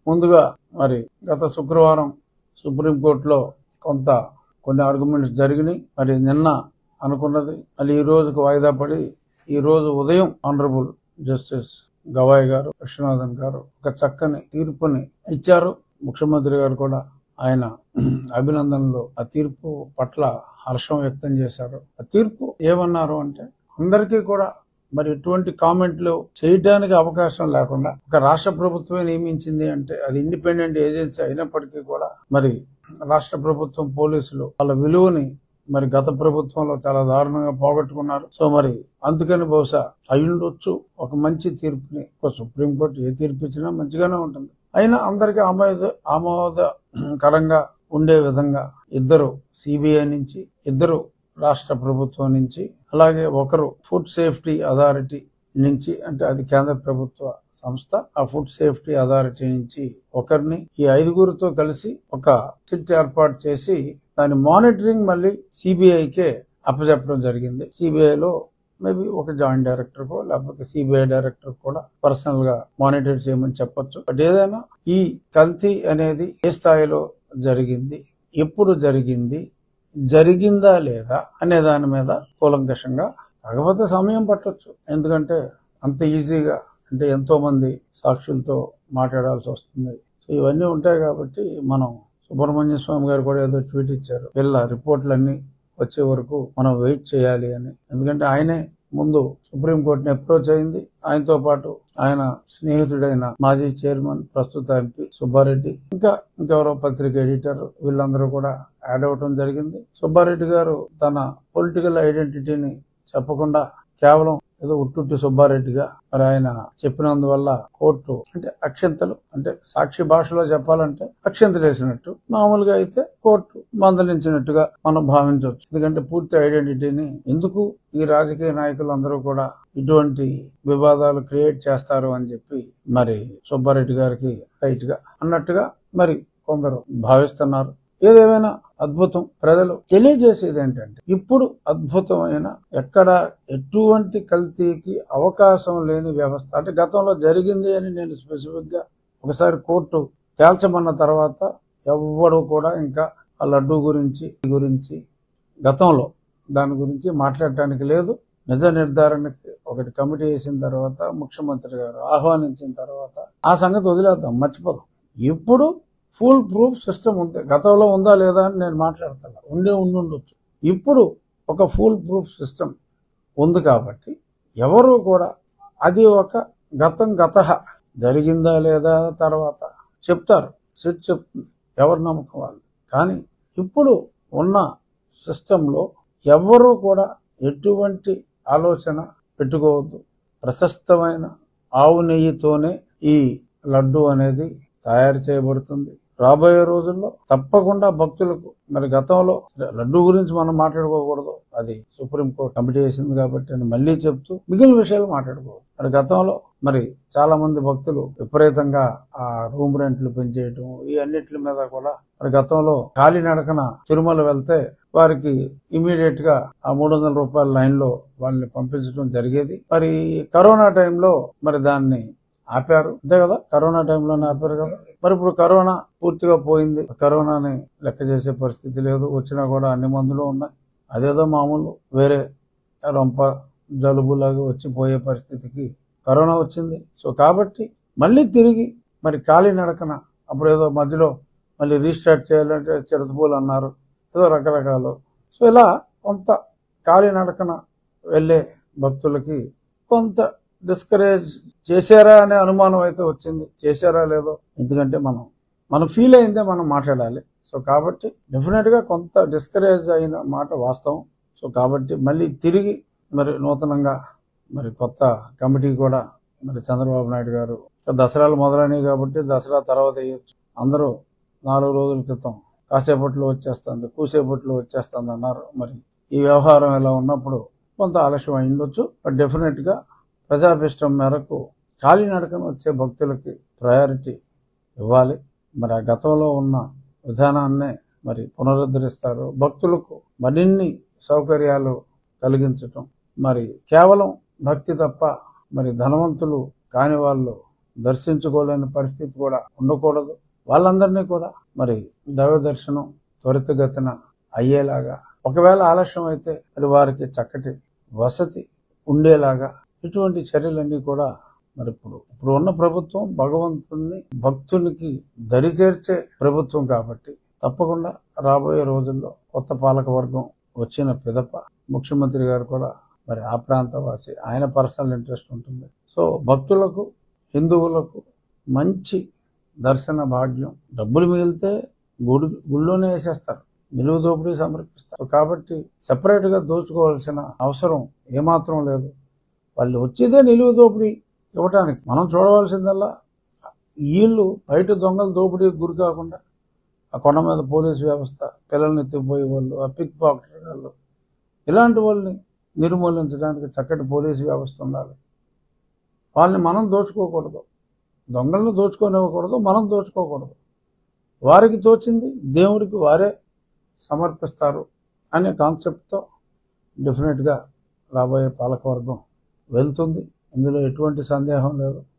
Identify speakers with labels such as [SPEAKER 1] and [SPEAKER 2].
[SPEAKER 1] ముందుగా మరి గత శుక్రవారం సుప్రీంకోర్టులో కొంత కొన్ని ఆర్గ్యుమెంట్స్ జరిగినాయి మరి నిన్న అనుకున్నది మళ్ళీ ఈ రోజుకు వాయిదా పడి ఈ రోజు ఉదయం ఆనరబుల్ జస్టిస్ గవాయ్ గారు విశ్వనాథన్ గారు ఒక చక్కని తీర్పుని ఇచ్చారు ముఖ్యమంత్రి గారు కూడా ఆయన అభినందనలు ఆ తీర్పు పట్ల హర్షం వ్యక్తం చేశారు ఆ తీర్పు ఏమన్నారు అంటే అందరికీ కూడా మరి ఎటువంటి కామెంట్లు చేయడానికి అవకాశం లేకుండా ఒక రాష్ట్ర ప్రభుత్వమే నియమించింది అంటే అది ఇండిపెండెంట్ ఏజెన్సీ అయినప్పటికీ కూడా మరి రాష్ట్ర ప్రభుత్వం పోలీసులు వాళ్ళ విలువని మరి గత ప్రభుత్వంలో చాలా దారుణంగా పోగొట్టుకున్నారు సో మరి అందుకని బహుశా అయ్యుండొచ్చు ఒక మంచి తీర్పుని ఒక సుప్రీంకోర్టు ఏ తీర్పు ఇచ్చినా మంచిగానే ఉంటుంది అయినా అందరికీ ఆమోద ఆమోదకరంగా ఉండే విధంగా ఇద్దరు సిబిఐ నుంచి ఇద్దరు రాష్ట్ర ప్రభుత్వం నుంచి అలాగే ఒకరు ఫుడ్ సేఫ్టీ అథారిటీ నుంచి అంటే అది కేంద్ర ప్రభుత్వ సంస్థ ఆ ఫుడ్ సేఫ్టీ అథారిటీ నుంచి ఒకరిని ఈ ఐదుగురితో కలిసి ఒక సిట్ ఏర్పాటు చేసి దాని మానిటరింగ్ మళ్ళీ సిబిఐకే అప్పచెప్పడం జరిగింది సిబిఐలో మేబీ ఒక జాయింట్ డైరెక్టర్ కో లేకపోతే సిబిఐ డైరెక్టర్ కూడా పర్సనల్ గా మానిటర్ చేయమని చెప్పొచ్చు బట్ ఏదైనా ఈ కల్తీ అనేది ఏ స్థాయిలో జరిగింది ఎప్పుడు జరిగింది జరిగిందా లేదా అనే దాని మీద కూలంకషంగా కాకపోతే సమయం పట్టొచ్చు ఎందుకంటే అంత ఈజీగా అంటే ఎంతో మంది సాక్షులతో మాట్లాడాల్సి వస్తుంది సో ఇవన్నీ ఉంటాయి కాబట్టి మనం సుబ్రహ్మణ్య స్వామి గారు కూడా ఏదో ట్వీట్ ఇచ్చారు వీళ్ళ రిపోర్ట్లన్నీ వచ్చే వరకు మనం వెయిట్ చేయాలి అని ఎందుకంటే ఆయనే ముందు సుప్రీంకోర్టుని అప్రోచ్ అయింది ఆయనతో పాటు ఆయన స్నేహితుడైన మాజీ చైర్మన్ ప్రస్తుత ఎంపీ సుబ్బారెడ్డి ఇంకా ఇంకెవరో పత్రిక ఎడిటర్ వీళ్ళందరూ కూడా యాడ్ అవటం జరిగింది సుబ్బారెడ్డి గారు తన పొలిటికల్ ఐడెంటిటీని చెప్పకుండా కేవలం ఏదో ఉట్టుట్టి సుబ్బారెడ్డిగా మరి ఆయన చెప్పినందువల్ల కోర్టు అంటే అక్షంతలు అంటే సాక్షి భాషలో చెప్పాలంటే అక్షంతలు వేసినట్టు మామూలుగా అయితే కోర్టు మందలించినట్టుగా మనం భావించవచ్చు ఎందుకంటే పూర్తి ఐడెంటిటీని ఎందుకు ఈ రాజకీయ నాయకులందరూ కూడా ఇటువంటి వివాదాలు క్రియేట్ చేస్తారు అని చెప్పి మరి సుబ్బారెడ్డి గారికి రైట్ గా అన్నట్టుగా మరి కొందరు భావిస్తున్నారు ఏదేమైనా అద్భుతం ప్రజలు తెలియజేసేది ఏంటంటే ఇప్పుడు అద్భుతమైన ఎక్కడ ఎటువంటి కల్తీకి అవకాశం లేని వ్యవస్థ అంటే గతంలో జరిగింది అని నేను స్పెసిఫిక్ గా ఒకసారి కోర్టు తేల్చమన్న తర్వాత ఎవ్వడు కూడా ఇంకా ఆ లడ్డు గురించి ఈ గురించి గతంలో దాని గురించి మాట్లాడటానికి లేదు నిజ నిర్ధారణకి ఒకటి కమిటీ వేసిన తర్వాత ముఖ్యమంత్రి గారు ఆహ్వానించిన తర్వాత ఆ సంగతి వదిలేద్దాం మర్చిపోదాం ఇప్పుడు ఫుల్ ప్రూఫ్ సిస్టమ్ ఉంది గతంలో ఉందా లేదా అని నేను మాట్లాడతాను ఉండే ఉండి ఉండొచ్చు ఇప్పుడు ఒక ఫుల్ ప్రూఫ్ సిస్టమ్ ఉంది కాబట్టి ఎవరు కూడా అది ఒక గతం గత జరిగిందా లేదా తర్వాత చెప్తారు సిట్ చెప్తుంది ఎవరి నమ్మకం వాళ్ళు కానీ ఇప్పుడు ఉన్న సిస్టంలో ఎవ్వరూ కూడా ఎటువంటి ఆలోచన పెట్టుకోవద్దు ప్రశస్తమైన ఆవు నెయ్యితోనే ఈ లడ్డు అనేది తయారు చేయబడుతుంది రాబోయే రోజుల్లో తప్పకుండా భక్తులకు మరి గతంలో లడ్డు గురించి మనం మాట్లాడుకోకూడదు అది సుప్రీంకోర్టు కమిటీ వేసింది కాబట్టి నేను మళ్ళీ చెప్తూ మిగిలిన విషయాలు మాట్లాడుకోవద్దు మరి గతంలో మరి చాలా మంది భక్తులు విపరీతంగా ఆ రూమ్ రెంట్లు పెంచేయటం ఈ అన్నిటి మీద కూడా మరి గతంలో కాలినడకన తిరుమల వెళ్తే వారికి ఇమీడియట్ గా ఆ మూడు వందల రూపాయల లైన్ లో వాళ్ళని పంపించడం జరిగేది మరి కరోనా టైంలో మరి దాన్ని ఆపారు అంతే కదా కరోనా టైంలోనే ఆపారు కదా మరి ఇప్పుడు కరోనా పూర్తిగా పోయింది కరోనాని లెక్క చేసే పరిస్థితి లేదు వచ్చినా కూడా అన్ని మందులు ఉన్నాయి అదేదో మామూలు వేరే రొంప జలుబులాగా వచ్చి పోయే పరిస్థితికి కరోనా వచ్చింది సో కాబట్టి మళ్ళీ తిరిగి మరి ఖాళీ నడకన అప్పుడు ఏదో మధ్యలో మళ్ళీ రీస్టార్ట్ చేయాలంటే చిరతపూలు అన్నారు ఏదో రకరకాలు సో ఇలా కొంత ఖాళీ నడకన వెళ్ళే భక్తులకి కొంత డిస్కరేజ్ చేశారా అనే అనుమానం అయితే వచ్చింది చేశారా లేదో ఎందుకంటే మనం మనం ఫీల్ అయిందే మనం మాట్లాడాలి సో కాబట్టి డెఫినెట్ గా కొంత డిస్కరేజ్ అయిన మాట వాస్తవం సో కాబట్టి మళ్ళీ తిరిగి మరి నూతనంగా మరి కొత్త కమిటీ కూడా మరి చంద్రబాబు నాయుడు గారు దసరాలు మొదలైనవి కాబట్టి దసరా తర్వాత వేయచ్చు అందరూ నాలుగు రోజుల క్రితం కాసేపట్లో వచ్చేస్తుంది కూసేపట్లో వచ్చేస్తుంది అన్నారు మరి ఈ వ్యవహారం ఇలా ఉన్నప్పుడు కొంత ఆలస్యం అయి ఉండొచ్చు బట్ డెఫినెట్ గా ప్రజాభిష్టం మేరకు కాలినడకన వచ్చే భక్తులకి ప్రయారిటీ ఇవ్వాలి మరి ఆ గతంలో ఉన్న విధానాన్నే మరి పునరుద్ధరిస్తారు భక్తులకు మరిన్ని సౌకర్యాలు కలిగించటం మరి కేవలం భక్తి తప్ప మరి ధనవంతులు కాని వాళ్ళు దర్శించుకోలేని పరిస్థితి కూడా ఉండకూడదు వాళ్ళందరినీ కూడా మరి దైవ దర్శనం త్వరితగతిన అయ్యేలాగా ఒకవేళ ఆలస్యం అయితే మరి వారికి చక్కటి వసతి ఉండేలాగా ఇటువంటి చర్యలన్నీ కూడా మరి ఇప్పుడు ఇప్పుడు ఉన్న ప్రభుత్వం భగవంతుని భక్తునికి దరిచేర్చే ప్రభుత్వం కాబట్టి తప్పకుండా రాబోయే రోజుల్లో కొత్త పాలక వర్గం వచ్చిన పిదప ముఖ్యమంత్రి గారు కూడా మరి ఆ ప్రాంతవాసి ఆయన పర్సనల్ ఇంట్రెస్ట్ ఉంటుంది సో భక్తులకు హిందువులకు మంచి దర్శన భాగ్యం డబ్బులు మిగిలితే గుడి గుళ్ళోనే వేసేస్తారు నిలువు దోపిడీ సమర్పిస్తారు కాబట్టి separate గా దోచుకోవాల్సిన అవసరం ఏమాత్రం లేదు వాళ్ళు వచ్చేదే నిలువు దోపిడీ ఇవ్వటానికి మనం చూడవలసిందల్లా వీళ్ళు బయట దొంగలు దోపిడీకి గురి కాకుండా ఆ కొండ మీద పోలీసు వ్యవస్థ పిల్లల్ని ఎత్తుకుపోయే వాళ్ళు ఆ పిక్ పాకెట్ వాళ్ళు ఇలాంటి వాళ్ళని నిర్మూలించడానికి చక్కటి పోలీసు వ్యవస్థ ఉండాలి వాళ్ళని మనం దోచుకోకూడదు దొంగలను దోచుకోనివ్వకూడదు మనం దోచుకోకూడదు వారికి తోచింది దేవుడికి వారే సమర్పిస్తారు అనే కాన్సెప్ట్తో డెఫినెట్గా రాబోయే పాలకవర్గం వెళ్తుంది ఇందులో ఎటువంటి సందేహం లేదు